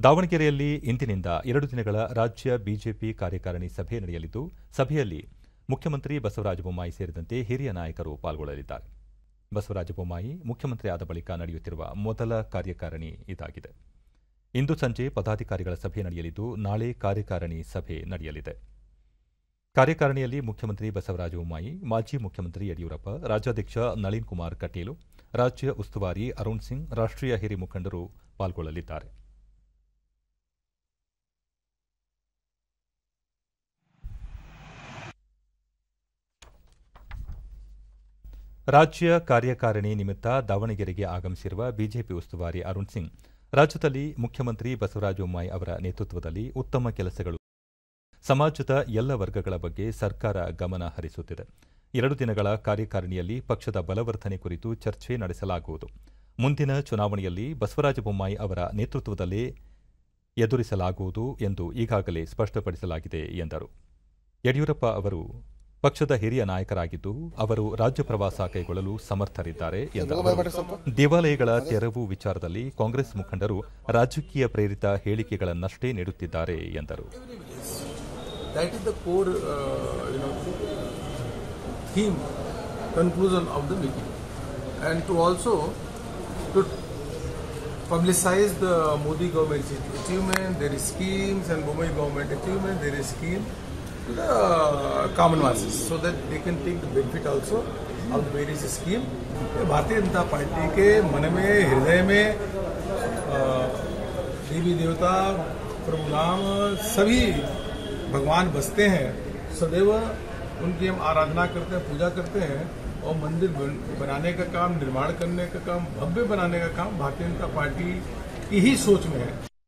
ದಾವಣಗೆರೆಯಲ್ಲಿ ಇಂದಿನಿಂದ ಎರಡು ದಿನಗಳ ರಾಜ್ಯ ಬಿಜೆಪಿ ಕಾರ್ಯಕಾರಿಣಿ ಸಭೆ ನಡೆಯಲಿದ್ದು ಸಭೆಯಲ್ಲಿ ಮುಖ್ಯಮಂತ್ರಿ ಬಸವರಾಜ ಬೊಮ್ಮಾಯಿ ಸೇರಿದಂತೆ ಹಿರಿಯ ನಾಯಕರು ಪಾಲ್ಗೊಳ್ಳಲಿದ್ದಾರೆ ಬಸವರಾಜ ಬೊಮ್ಮಾಯಿ ಮುಖ್ಯಮಂತ್ರಿ ಆದ ಬಳಿಕ ನಡೆಯುತ್ತಿರುವ ಮೊದಲ ಕಾರ್ಯಕಾರಿಣಿ ಇದಾಗಿದೆ ಇಂದು ಸಂಜೆ ಪದಾಧಿಕಾರಿಗಳ ಸಭೆ ನಡೆಯಲಿದ್ದು ನಾಳೆ ಕಾರ್ಯಕಾರಿಣಿ ಸಭೆ ನಡೆಯಲಿದೆ ಕಾರ್ಯಕಾರಿಣಿಯಲ್ಲಿ ಮುಖ್ಯಮಂತ್ರಿ ಬಸವರಾಜ ಬೊಮ್ಮಾಯಿ ಮಾಜಿ ಮುಖ್ಯಮಂತ್ರಿ ಯಡಿಯೂರಪ್ಪ ರಾಜ್ಯಾಧ್ಯಕ್ಷ ನಳಿನ್ ಕುಮಾರ್ ಕಟೀಲು ರಾಜ್ಯ ಉಸ್ತುವಾರಿ ಅರುಣ್ ಸಿಂಗ್ ರಾಷ್ಟ್ರೀಯ ಹಿರಿಯ ಮುಖಂಡರು ಪಾಲ್ಗೊಳ್ಳಲಿದ್ದಾರೆ ರಾಜ್ಯ ಕಾರ್ಯಕಾರಿಣಿ ನಿಮಿತ್ತ ದಾವಣಗೆರೆಗೆ ಆಗಮಿಸಿರುವ ಬಿಜೆಪಿ ಉಸ್ತುವಾರಿ ಅರುಣ್ ಸಿಂಗ್ ರಾಜ್ಯದಲ್ಲಿ ಮುಖ್ಯಮಂತ್ರಿ ಬಸವರಾಜ ಬೊಮ್ಮಾಯಿ ಅವರ ನೇತೃತ್ವದಲ್ಲಿ ಉತ್ತಮ ಕೆಲಸಗಳು ಸಮಾಜದ ಎಲ್ಲ ವರ್ಗಗಳ ಬಗ್ಗೆ ಸರ್ಕಾರ ಗಮನ ಹರಿಸುತ್ತಿದೆ ಎರಡು ದಿನಗಳ ಕಾರ್ಯಕಾರಿಣಿಯಲ್ಲಿ ಪಕ್ಷದ ಬಲವರ್ಧನೆ ಕುರಿತು ಚರ್ಚೆ ನಡೆಸಲಾಗುವುದು ಮುಂದಿನ ಚುನಾವಣೆಯಲ್ಲಿ ಬಸವರಾಜ ಬೊಮ್ಮಾಯಿ ಅವರ ನೇತೃತ್ವದಲ್ಲೇ ಎದುರಿಸಲಾಗುವುದು ಎಂದು ಈಗಾಗಲೇ ಸ್ಪಷ್ಟಪಡಿಸಲಾಗಿದೆ ಎಂದರು ಯಡಿಯೂರಪ್ಪ ಅವರು ಪಕ್ಷದ ಹಿರಿಯ ನಾಯಕರಾಗಿದ್ದು ಅವರು ರಾಜ್ಯ ಪ್ರವಾಸ ಕೈಗೊಳ್ಳಲು ಸಮರ್ಥರಿದ್ದಾರೆ ಎಂದರು ದೇವಾಲಯಗಳ ತೆರವು ವಿಚಾರದಲ್ಲಿ ಕಾಂಗ್ರೆಸ್ ಮುಖಂಡರು ರಾಜಕೀಯ ಪ್ರೇರಿತ ಹೇಳಿಕೆಗಳನ್ನಷ್ಟೇ ನೀಡುತ್ತಿದ್ದಾರೆ ಎಂದರು That is the core, uh, you know, theme, conclusion of the meeting, and to also to publicize the Modi government's achievement, their schemes, and Mumbai government achievement, their scheme to the common masses, so that they can take the benefit also of the various scheme. ये भारतीय जनता party के मन में हृदय में अ, देवी देवता प्रभु राम सभी भगवान बसते हैं सदैव उनकी हम आराधना करते हैं पूजा करते हैं और मंदिर बन- बनाने का काम निर्माण करने का काम भव्य बनाने का काम भारतीय जनता पार्टी की ही सोच में है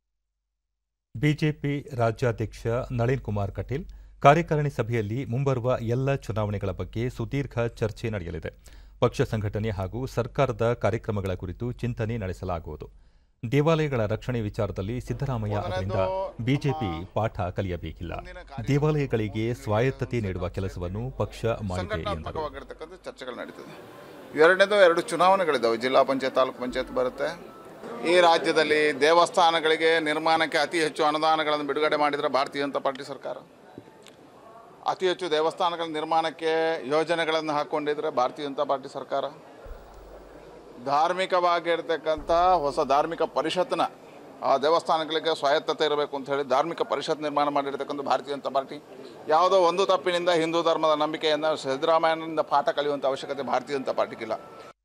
ಬಿಜೆಪಿ ರಾಜ್ಯಾಧ್ಯಕ್ಷ ನಳಿನ್ ಕುಮಾರ್ ಕಟೀಲ್ ಕಾರ್ಯಕಾರಿಣಿ ಸಭೆಯಲ್ಲಿ ಮುಂಬರುವ ಎಲ್ಲ ಚುನಾವಣೆಗಳ ಬಗ್ಗೆ ಸುದೀರ್ಘ ಚರ್ಚೆ ನಡೆಯಲಿದೆ ಪಕ್ಷ ಸಂಘಟನೆ ಹಾಗೂ ಸರ್ಕಾರದ ಕಾರ್ಯಕ್ರಮಗಳ ಕುರಿತು ಚಿಂತನೆ ನಡೆಸಲಾಗುವುದು ದೇವಾಲಯಗಳ ರಕ್ಷಣೆ ವಿಚಾರದಲ್ಲಿ ಸಿದ್ದರಾಮಯ್ಯ ಅವರಿಂದ ಬಿಜೆಪಿ ಪಾಠ ಕಲಿಯಬೇಕಿಲ್ಲ ದೇವಾಲಯಗಳಿಗೆ ಸ್ವಾಯತ್ತತೆ ನೀಡುವ ಕೆಲಸವನ್ನು ಪಕ್ಷ ಮಾಡಿದೆ ಎಂದರು ಸಂಘಟನಾತ್ಮಕವಾಗಿರ್ತಕ್ಕಂಥ ಚರ್ಚೆಗಳು ನಡೀತದೆ ಎರಡನೇದು ಎರಡು ಚುನಾವಣೆಗಳಿದ್ದಾವೆ ಜಿಲ್ಲಾ ಪಂಚಾಯತ್ ತಾಲೂಕು ಪಂಚಾಯತ್ ಬರುತ್ತೆ ಈ ರಾಜ್ಯದಲ್ಲಿ ದೇವಸ್ಥಾನಗಳಿಗೆ ನಿರ್ಮಾಣಕ್ಕೆ ಅತಿ ಹೆಚ್ಚು ಅನುದಾನಗಳನ್ನು ಬಿಡುಗಡೆ ಮಾಡಿದರೆ ಭಾರತೀಯ ಜನತಾ ಪಾರ್ಟಿ ಸರ್ಕಾರ ಅತಿ ಹೆಚ್ಚು ದೇವಸ್ಥಾನಗಳ ನಿರ್ಮಾಣಕ್ಕೆ ಯೋಜನೆಗಳನ್ನು ಹಾಕ್ಕೊಂಡಿದ್ರೆ ಭಾರತೀಯ ಜನತಾ ಪಾರ್ಟಿ ಸರ್ಕಾರ ಧಾರ್ಮಿಕವಾಗಿರ್ತಕ್ಕಂಥ ಹೊಸ ಧಾರ್ಮಿಕ ಪರಿಷತ್ನ ಆ ದೇವಸ್ಥಾನಗಳಿಗೆ ಸ್ವಾಯತ್ತತೆ ಇರಬೇಕು ಅಂತ ಹೇಳಿ ಧಾರ್ಮಿಕ ಪರಿಷತ್ ನಿರ್ಮಾಣ ಮಾಡಿರ್ತಕ್ಕಂಥ ಭಾರತೀಯ ಜನತಾ ಪಾರ್ಟಿ ಯಾವುದೋ ಒಂದು ತಪ್ಪಿನಿಂದ ಹಿಂದೂ ಧರ್ಮದ ನಂಬಿಕೆಯನ್ನು ಸಿದ್ದರಾಮಯ್ಯನಿಂದ ಪಾಠ ಕಲಿಯುವಂಥ ಅವಶ್ಯಕತೆ ಭಾರತೀಯ ಜನತಾ ಪಾರ್ಟಿಗಿಲ್ಲ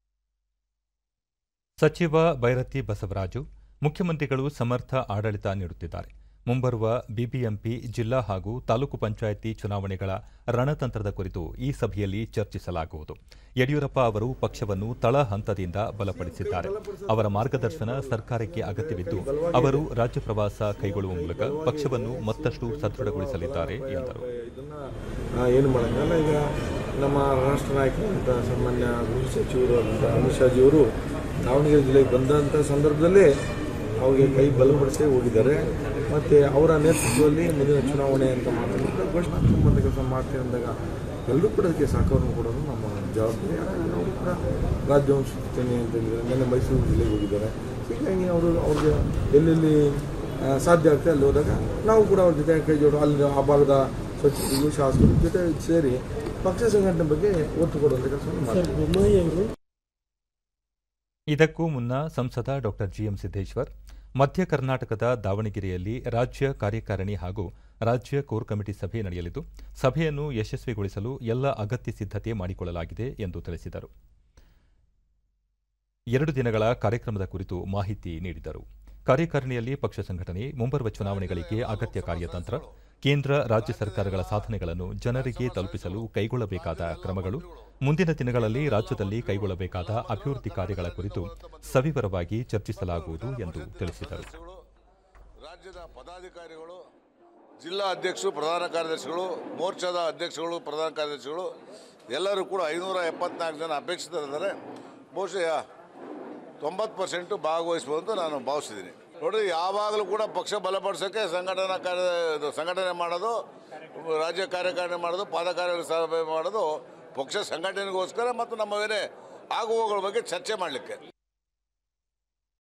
ಸಚಿವ ಬೈರತಿ ಬಸವರಾಜು ಮುಖ್ಯಮಂತ್ರಿಗಳು ಸಮರ್ಥ ಆಡಳಿತ ನೀಡುತ್ತಿದ್ದಾರೆ ಮುಂಬರುವ ಬಿಬಿಎಂಪಿ ಜಿಲ್ಲಾ ಹಾಗೂ ತಾಲೂಕು ಪಂಚಾಯಿತಿ ಚುನಾವಣೆಗಳ ರಣತಂತ್ರದ ಕುರಿತು ಈ ಸಭೆಯಲ್ಲಿ ಚರ್ಚಿಸಲಾಗುವುದು ಯಡಿಯೂರಪ್ಪ ಅವರು ಪಕ್ಷವನ್ನು ತಳ ಹಂತದಿಂದ ಬಲಪಡಿಸಿದ್ದಾರೆ ಅವರ ಮಾರ್ಗದರ್ಶನ ಸರ್ಕಾರಕ್ಕೆ ಅಗತ್ಯವಿದ್ದು ಅವರು ರಾಜ್ಯ ಪ್ರವಾಸ ಕೈಗೊಳ್ಳುವ ಮೂಲಕ ಪಕ್ಷವನ್ನು ಮತ್ತಷ್ಟು ಸದೃಢಗೊಳಿಸಲಿದ್ದಾರೆ ಎಂದರು ಇದನ್ನ ಆ, ಏನು ಮಾಡೋಂಗಲ್ಲ ಈಗ ನಮ್ಮ ರಾಷ್ಟ್ರ ನಾಯಕರಾದಂಥ ಸನ್ಮಾನ್ಯ ಗೃಹ ಸಚಿವರು ಆದಂಥ ಅಮಿತ್ ಶಾಜಿಯವರು ದಾವಣಗೆರೆ ಜಿಲ್ಲೆಗೆ ಬಂದಂಥ ಸಂದರ್ಭದಲ್ಲೇ ಅವ್ರಿಗೆ ಕೈ ಬಲಪಡಿಸಿ ಹೋಗಿದ್ದಾರೆ ಮತ್ತು ಅವರ ನೇತೃತ್ವದಲ್ಲಿ ಮುಂದಿನ ಚುನಾವಣೆ ಅಂತ ಮಾತಾಡಿದ್ರೆ ಘೋಷಣಾತ್ಮಕ ಕೆಲಸ ಮಾಡ್ತೀವಿ ಅಂದಾಗ ಎಲ್ಲರೂ ಕೂಡ ಅದಕ್ಕೆ ಸಹಕಾರವನ್ನು ಕೊಡೋದು ನಮ್ಮ ಜವಾಬ್ದಾರಿ ಹಾಗಾಗಿ ನಾವು ಕೂಡ ರಾಜ್ಯವನ್ನು ಸುತ್ತೇನೆ ಅಂತ ಹೇಳಿದ್ದಾರೆ ನಿನ್ನೆ ಮೈಸೂರು ಜಿಲ್ಲೆಗೆ ಹೋಗಿದ್ದಾರೆ ಹೀಗಾಗಿ ಅವರು ಅವ್ರಿಗೆ ಎಲ್ಲೆಲ್ಲಿ ಆ, ಸಾಧ್ಯ ಆಗ್ತದೆ ಅಲ್ಲಿ ಹೋದಾಗ ನಾವು ಕೂಡ ಅವ್ರ ಜೊತೆ ಕೈ ಜೋಡು ಅಲ್ಲಿ ಆ ಭಾಗದ ಸಚಿವರು ಶಾಸಕರ ಜೊತೆ ಸೇರಿ ಪಕ್ಷ ಸಂಘಟನೆ ಬಗ್ಗೆ ಒತ್ತು ಕೊಡುವಂಥ ಕೆಲಸವನ್ನು ಮಾಡ್ತೀವಿ ಇದಕ್ಕೂ ಮುನ್ನ ಸಂಸದ ಡಾ ಜಿಎಂ ಸಿದ್ದೇಶ್ವರ್ ಮಧ್ಯ ಕರ್ನಾಟಕದ ದಾವಣಗೆರೆಯಲ್ಲಿ ರಾಜ್ಯ ಕಾರ್ಯಕಾರಿಣಿ ಹಾಗೂ ರಾಜ್ಯ ಕೋರ್ ಕಮಿಟಿ ಸಭೆ ನಡೆಯಲಿದ್ದು ಸಭೆಯನ್ನು ಯಶಸ್ವಿಗೊಳಿಸಲು ಎಲ್ಲ ಅಗತ್ಯ ಸಿದ್ಧತೆ ಮಾಡಿಕೊಳ್ಳಲಾಗಿದೆ ಎಂದು ತಿಳಿಸಿದರು ಎರಡು ದಿನಗಳ ಕಾರ್ಯಕ್ರಮದ ಕುರಿತು ಮಾಹಿತಿ ನೀಡಿದರು ಕಾರ್ಯಕಾರಿಣಿಯಲ್ಲಿ ಪಕ್ಷ ಸಂಘಟನೆ ಮುಂಬರುವ ಚುನಾವಣೆಗಳಿಗೆ ಅಗತ್ಯ ಕಾರ್ಯತಂತ್ರ ಕೇಂದ್ರ ರಾಜ್ಯ ಸರ್ಕಾರಗಳ ಸಾಧನೆಗಳನ್ನು ಜನರಿಗೆ ತಲುಪಿಸಲು ಕೈಗೊಳ್ಳಬೇಕಾದ ಕ್ರಮಗಳು ಮುಂದಿನ ದಿನಗಳಲ್ಲಿ ರಾಜ್ಯದಲ್ಲಿ ಕೈಗೊಳ್ಳಬೇಕಾದ ಅಭಿವೃದ್ಧಿ ಕಾರ್ಯಗಳ ಕುರಿತು ಸವಿವರವಾಗಿ ಚರ್ಚಿಸಲಾಗುವುದು ಎಂದು ತಿಳಿಸಿದರು ರಾಜ್ಯದ ಪದಾಧಿಕಾರಿಗಳು ಜಿಲ್ಲಾ ಅಧ್ಯಕ್ಷರು ಪ್ರಧಾನ ಕಾರ್ಯದರ್ಶಿಗಳು ಮೋರ್ಚಾದ ಅಧ್ಯಕ್ಷಗಳು ಪ್ರಧಾನ ಕಾರ್ಯದರ್ಶಿಗಳು ಎಲ್ಲರೂ ಕೂಡ ಐನೂರ ಎಪ್ಪತ್ನಾಲ್ಕು ಜನ ಅಪೇಕ್ಷಿತರಿದ್ದಾರೆ ಬಹುಶಃ ತೊಂಬತ್ತು ಪರ್ಸೆಂಟು ಭಾಗವಹಿಸ್ಬೋದು ಅಂತ ನಾನು ಭಾವಿಸಿದ್ದೀನಿ ನೋಡಿ ಯಾವಾಗಲೂ ಕೂಡ ಪಕ್ಷ ಬಲಪಡಿಸೋಕ್ಕೆ ಸಂಘಟನಾ ಕಾರ್ಯ ಇದು ಸಂಘಟನೆ ಮಾಡೋದು ರಾಜ್ಯ ಕಾರ್ಯಕಾರಿಣಿ ಮಾಡೋದು ಪಾದಕಾರ್ಯ ಸಭೆ ಮಾಡೋದು ಪಕ್ಷ ಸಂಘಟನೆಗೋಸ್ಕರ ಮತ್ತು ನಮ್ಮ ಬೇರೆ ಆಗುವಗಳ ಬಗ್ಗೆ ಚರ್ಚೆ ಮಾಡಲಿಕ್ಕೆ